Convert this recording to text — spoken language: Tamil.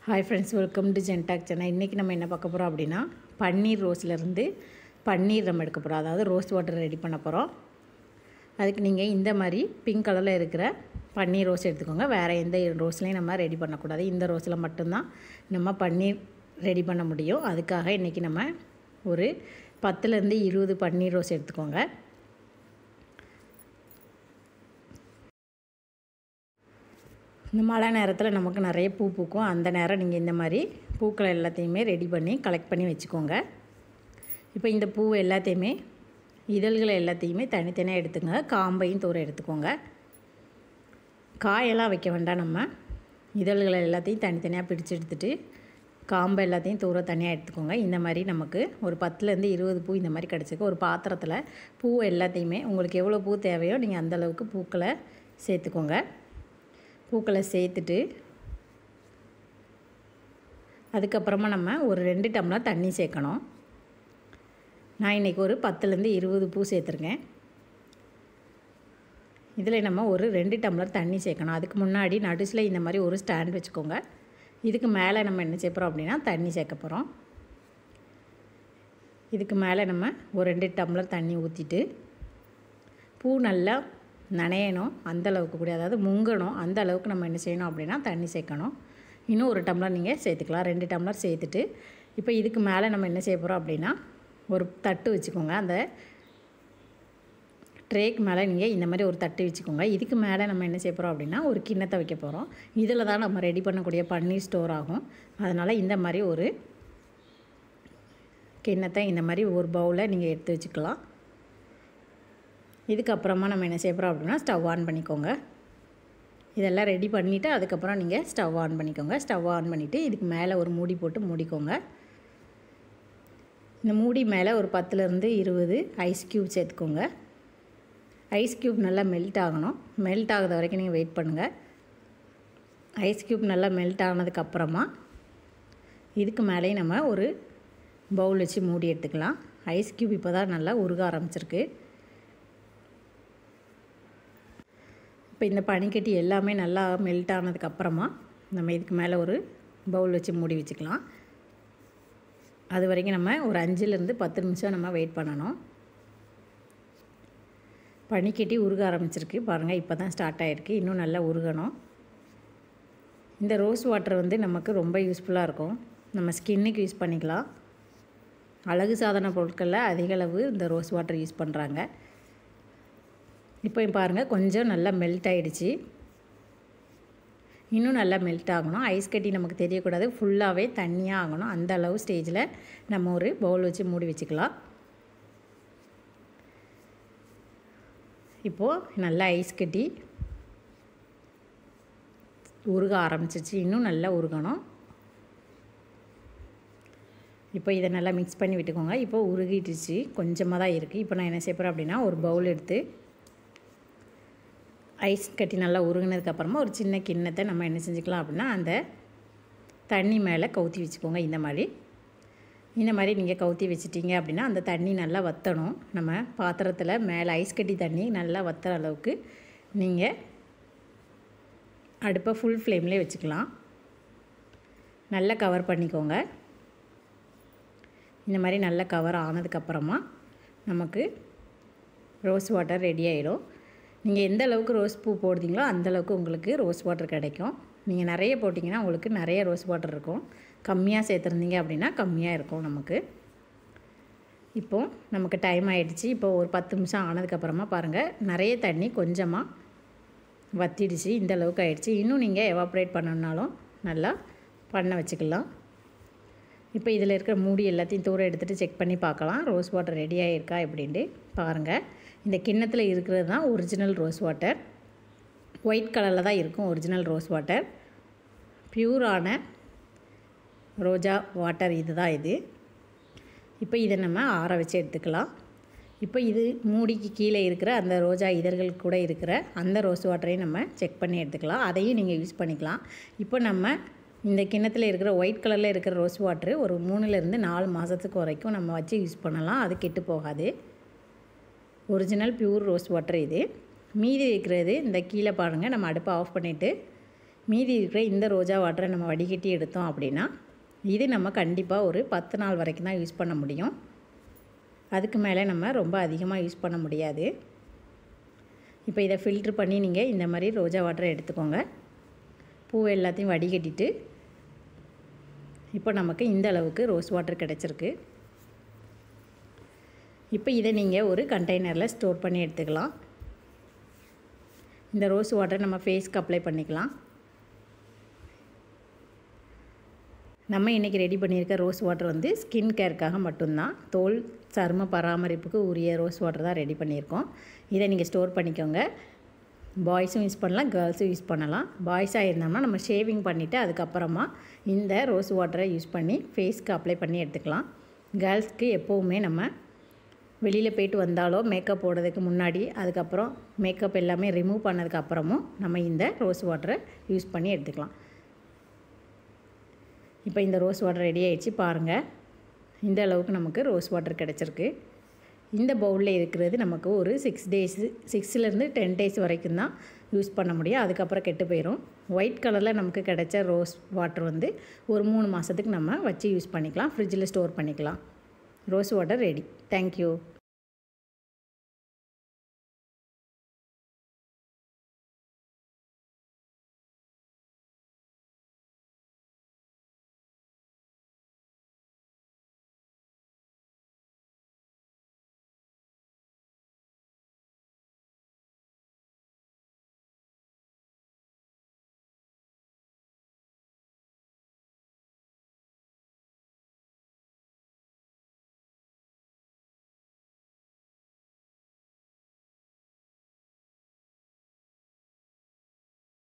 ஹாய் ஃப்ரெண்ட்ஸ் வெல்கம் டு ஜென்டாக் சேனல் இன்றைக்கி நம்ம என்ன பார்க்க போகிறோம் அப்படின்னா பன்னீர் ரோஸ்லேருந்து பன்னீர் நம்ம எடுக்க போகிறோம் அதாவது ரோஸ் வாட்டர் ரெடி பண்ண போகிறோம் அதுக்கு நீங்கள் இந்த மாதிரி பிங்க் கலரில் இருக்கிற பன்னீர் ரோஸ் எடுத்துக்கோங்க வேறு எந்த ரோஸ்லையும் நம்ம ரெடி பண்ணக்கூடாது இந்த ரோஸில் மட்டும்தான் நம்ம பன்னீர் ரெடி பண்ண முடியும் அதுக்காக இன்றைக்கி நம்ம ஒரு பத்துலேருந்து இருபது பன்னீர் ரோஸ் எடுத்துக்கோங்க இந்த மழை நேரத்தில் நமக்கு நிறைய பூ பூக்கும் அந்த நேரம் நீங்கள் இந்த மாதிரி பூக்களை எல்லாத்தையுமே ரெடி பண்ணி கலெக்ட் பண்ணி வச்சுக்கோங்க இப்போ இந்த பூ எல்லாத்தையுமே இதழ்களை எல்லாத்தையுமே தனித்தனியாக எடுத்துங்க காம்பையும் தூர எடுத்துக்கோங்க காயெல்லாம் வைக்க வேண்டாம் நம்ம இதழ்களை எல்லாத்தையும் தனித்தனியாக பிடிச்சு எடுத்துகிட்டு காம்பை எல்லாத்தையும் தூர தனியாக எடுத்துக்கோங்க இந்த மாதிரி நமக்கு ஒரு பத்துலேருந்து இருபது பூ இந்த மாதிரி கிடச்சிருக்கு ஒரு பாத்திரத்தில் பூ எல்லாத்தையுமே உங்களுக்கு எவ்வளோ பூ தேவையோ நீங்கள் அந்தளவுக்கு பூக்களை சேர்த்துக்கோங்க பூக்களை சேர்த்துட்டு அதுக்கப்புறமா நம்ம ஒரு ரெண்டு டம்ளர் தண்ணி சேர்க்கணும் நான் இன்றைக்கி ஒரு பத்துலேருந்து இருபது பூ சேர்த்துருக்கேன் இதில் நம்ம ஒரு ரெண்டு டம்ளர் தண்ணி சேர்க்கணும் அதுக்கு முன்னாடி நடுசில் இந்த மாதிரி ஒரு ஸ்டாண்ட் வச்சுக்கோங்க இதுக்கு மேலே நம்ம என்ன சேர்க்குறோம் அப்படின்னா தண்ணி சேர்க்க போகிறோம் இதுக்கு மேலே நம்ம ஒரு ரெண்டு டம்ளர் தண்ணி ஊற்றிட்டு பூ நல்லா நனையணும் அந்த அளவுக்கு கூட அதாவது முங்கணும் அந்த அளவுக்கு நம்ம என்ன செய்யணும் அப்படின்னா தண்ணி சேர்க்கணும் இன்னும் ஒரு டம்ளர் நீங்கள் சேர்த்துக்கலாம் ரெண்டு டம்ளர் சேர்த்துட்டு இப்போ இதுக்கு மேலே நம்ம என்ன செய்ய போகிறோம் அப்படின்னா ஒரு தட்டு வச்சுக்கோங்க அந்த ட்ரேக்கு மேலே நீங்கள் இந்த மாதிரி ஒரு தட்டு வச்சுக்கோங்க இதுக்கு மேலே நம்ம என்ன செய்ய போகிறோம் அப்படின்னா ஒரு கிண்ணத்தை வைக்க போகிறோம் இதில் தான் நம்ம ரெடி பண்ணக்கூடிய பன்னீர் ஸ்டோர் ஆகும் அதனால் இந்த மாதிரி ஒரு கிண்ணத்தை இந்த மாதிரி ஒரு பவுலை நீங்கள் எடுத்து வச்சுக்கலாம் இதுக்கப்புறமா நம்ம என்ன செய்ய போகிறோம் அப்படின்னா ஸ்டவ் ஆன் பண்ணிக்கோங்க இதெல்லாம் ரெடி பண்ணிவிட்டு அதுக்கப்புறம் நீங்கள் ஸ்டவ் ஆன் பண்ணிக்கோங்க ஸ்டவ் ஆன் பண்ணிவிட்டு இதுக்கு மேலே ஒரு மூடி போட்டு மூடிக்கோங்க இந்த மூடி மேலே ஒரு பத்துலேருந்து இருபது ஐஸ் க்யூப் சேர்த்துக்கோங்க ஐஸ் க்யூப் நல்லா மெல்ட் ஆகணும் மெல்ட் ஆகுத வரைக்கும் நீங்கள் வெயிட் பண்ணுங்கள் ஐஸ் க்யூப் நல்லா மெல்ட் ஆனதுக்கப்புறமா இதுக்கு மேலேயும் நம்ம ஒரு பவுல் வச்சு மூடி எடுத்துக்கலாம் ஐஸ் க்யூப் இப்போ தான் நல்லா உருக ஆரம்பிச்சிருக்கு இப்போ இந்த பனிக்கட்டி எல்லாமே நல்லா மெல்ட் ஆனதுக்கப்புறமா நம்ம இதுக்கு மேலே ஒரு பவுல் வச்சு மூடி வச்சுக்கலாம் அது வரைக்கும் நம்ம ஒரு அஞ்சுலேருந்து பத்து நிமிஷம் நம்ம வெயிட் பண்ணணும் பனிக்கட்டி உருக ஆரம்பிச்சிருக்கு பாருங்கள் இப்போ தான் ஸ்டார்ட் ஆகிருக்கு இன்னும் நல்லா உருகணும் இந்த ரோஸ் வாட்டர் வந்து நமக்கு ரொம்ப யூஸ்ஃபுல்லாக இருக்கும் நம்ம ஸ்கின்னுக்கு யூஸ் பண்ணிக்கலாம் அழகு சாதன பொருட்களில் அதிகளவு இந்த ரோஸ் வாட்டர் யூஸ் பண்ணுறாங்க இப்போ பாருங்கள் கொஞ்சம் நல்லா மெல்ட் ஆகிடுச்சு இன்னும் நல்லா மெல்ட் ஆகணும் ஐஸ் கட்டி நமக்கு தெரியக்கூடாது ஃபுல்லாகவே தண்ணியாக ஆகணும் அந்த அளவு ஸ்டேஜில் நம்ம ஒரு பவுல் வச்சு மூடி வச்சுக்கலாம் இப்போது நல்லா ஐஸ் கட்டி உருக ஆரம்பிச்சிச்சு இன்னும் நல்லா உருகணும் இப்போ இதை நல்லா மிக்ஸ் பண்ணி விட்டுக்கோங்க இப்போ உருகிட்டுச்சு கொஞ்சமாக தான் இருக்குது இப்போ நான் என்ன செய்யப்போகிறேன் அப்படின்னா ஒரு பவுல் எடுத்து ஐஸ் கட்டி நல்லா உருகினதுக்கப்புறமா ஒரு சின்ன கிண்ணத்தை நம்ம என்ன செஞ்சுக்கலாம் அப்படின்னா அந்த தண்ணி மேலே கவுத்தி வச்சுக்கோங்க இந்த மாதிரி இந்த மாதிரி நீங்கள் கவுத்தி வச்சிட்டிங்க அப்படின்னா அந்த தண்ணி நல்லா வற்றணும் நம்ம பாத்திரத்தில் மேலே ஐஸ் கட்டி தண்ணி நல்லா வற்றுற அளவுக்கு நீங்கள் அடுப்பை ஃபுல் ஃப்ளேம்லேயே வச்சுக்கலாம் நல்லா கவர் பண்ணிக்கோங்க இந்த மாதிரி நல்லா கவர் ஆனதுக்கப்புறமா நமக்கு ரோஸ் வாட்டர் ரெடி ஆகிடும் நீங்கள் எந்த அளவுக்கு ரோஸ் பூ போடுறீங்களோ அந்தளவுக்கு உங்களுக்கு ரோஸ் வாட்டர் கிடைக்கும் நீங்கள் நிறைய போட்டிங்கன்னா உங்களுக்கு நிறைய ரோஸ் வாட்டர் இருக்கும் கம்மியாக சேர்த்துருந்தீங்க அப்படின்னா கம்மியாக இருக்கும் நமக்கு இப்போது நமக்கு டைம் ஆகிடுச்சு இப்போ ஒரு பத்து நிமிஷம் ஆனதுக்கப்புறமா பாருங்கள் நிறைய தண்ணி கொஞ்சமாக வத்திடுச்சு இந்த அளவுக்கு ஆகிடுச்சு இன்னும் நீங்கள் எவாப்ரேட் பண்ணணுனாலும் நல்லா பண்ண வச்சுக்கலாம் இப்போ இதில் இருக்கிற மூடி எல்லாத்தையும் தூரம் எடுத்துகிட்டு செக் பண்ணி பார்க்கலாம் ரோஸ் வாட்டர் ரெடி ஆகிருக்கா எப்படின்ட்டு பாருங்கள் இந்த கிண்ணத்தில் இருக்கிறது தான் ஒரிஜினல் ரோஸ் வாட்டர் ஒயிட் கலரில் தான் இருக்கும் ஒரிஜினல் ரோஸ் வாட்டர் ப்யூரான ரோஜா வாட்டர் இது தான் இது இப்போ இதை நம்ம ஆற வச்சு எடுத்துக்கலாம் இப்போ இது மூடிக்கு கீழே இருக்கிற அந்த ரோஜா இதழ்கள் கூட இருக்கிற அந்த ரோஸ் வாட்டரையும் நம்ம செக் பண்ணி எடுத்துக்கலாம் அதையும் நீங்கள் யூஸ் பண்ணிக்கலாம் இப்போ நம்ம இந்த கிண்ணத்தில் இருக்கிற ஒயிட் கலரில் இருக்கிற ரோஸ் வாட்ரு ஒரு மூணுலேருந்து நாலு மாதத்துக்கு வரைக்கும் நம்ம வச்சு யூஸ் பண்ணலாம் அது கெட்டு போகாது ஒரிஜினல் பியூர் ரோஸ் வாட்டர் இது மீதி இருக்கிறது இந்த கீழே பாருங்கள் நம்ம அடுப்பை ஆஃப் பண்ணிவிட்டு மீதி இருக்கிற இந்த ரோஜா வாட்டரை நம்ம வடிகட்டி எடுத்தோம் அப்படின்னா இது நம்ம கண்டிப்பாக ஒரு பத்து நாள் வரைக்கும் தான் யூஸ் பண்ண முடியும் அதுக்கு மேலே நம்ம ரொம்ப அதிகமாக யூஸ் பண்ண முடியாது இப்போ இதை ஃபில்ட்ரு பண்ணி நீங்கள் இந்த மாதிரி ரோஜா வாட்டரை எடுத்துக்கோங்க பூ எல்லாத்தையும் வடிகட்டிட்டு இப்போ நமக்கு இந்த அளவுக்கு ரோஸ் வாட்டர் கிடச்சிருக்கு இப்போ இதை நீங்கள் ஒரு கண்டெய்னரில் ஸ்டோர் பண்ணி எடுத்துக்கலாம் இந்த ரோஸ் வாட்டர் நம்ம ஃபேஸ்க்கு அப்ளை பண்ணிக்கலாம் நம்ம இன்றைக்கி ரெடி பண்ணியிருக்க ரோஸ் வாட்டர் வந்து ஸ்கின் கேருக்காக மட்டும்தான் தோல் சரும பராமரிப்புக்கு உரிய ரோஸ் வாட்டர் தான் ரெடி பண்ணியிருக்கோம் இதை நீங்கள் ஸ்டோர் பண்ணிக்கோங்க பாய்ஸும் யூஸ் பண்ணலாம் கேர்ள்ஸும் யூஸ் பண்ணலாம் பாய்ஸாக இருந்தோம்னா நம்ம ஷேவிங் பண்ணிவிட்டு அதுக்கப்புறமா இந்த ரோஸ் வாட்டரை யூஸ் பண்ணி ஃபேஸ்க்கு அப்ளை பண்ணி எடுத்துக்கலாம் கேர்ள்ஸ்க்கு எப்போவுமே நம்ம வெளியில் போயிட்டு வந்தாலோ மேக்கப் போடுறதுக்கு முன்னாடி அதுக்கப்புறம் மேக்கப் எல்லாமே ரிமூவ் பண்ணதுக்கப்புறமும் நம்ம இந்த ரோஸ் வாட்டரை யூஸ் பண்ணி எடுத்துக்கலாம் இப்போ இந்த ரோஸ் வாட்டர் ரெடி ஆகிடுச்சு பாருங்கள் இந்த அளவுக்கு நமக்கு ரோஸ் வாட்டர் கிடச்சிருக்கு இந்த பவுலில் இருக்கிறது நமக்கு ஒரு சிக்ஸ் டேஸு சிக்ஸ்லேருந்து டென் டேஸ் வரைக்கும் தான் யூஸ் பண்ண முடியும் அதுக்கப்புறம் கெட்டு போயிடும் ஒயிட் கலரில் நமக்கு கிடைச்ச ரோஸ் வாட்டர் வந்து ஒரு மூணு மாதத்துக்கு நம்ம வச்சு யூஸ் பண்ணிக்கலாம் ஃப்ரிட்ஜில் ஸ்டோர் பண்ணிக்கலாம் ரோஸ் வாட்டர் ரெடி தேங்க்யூ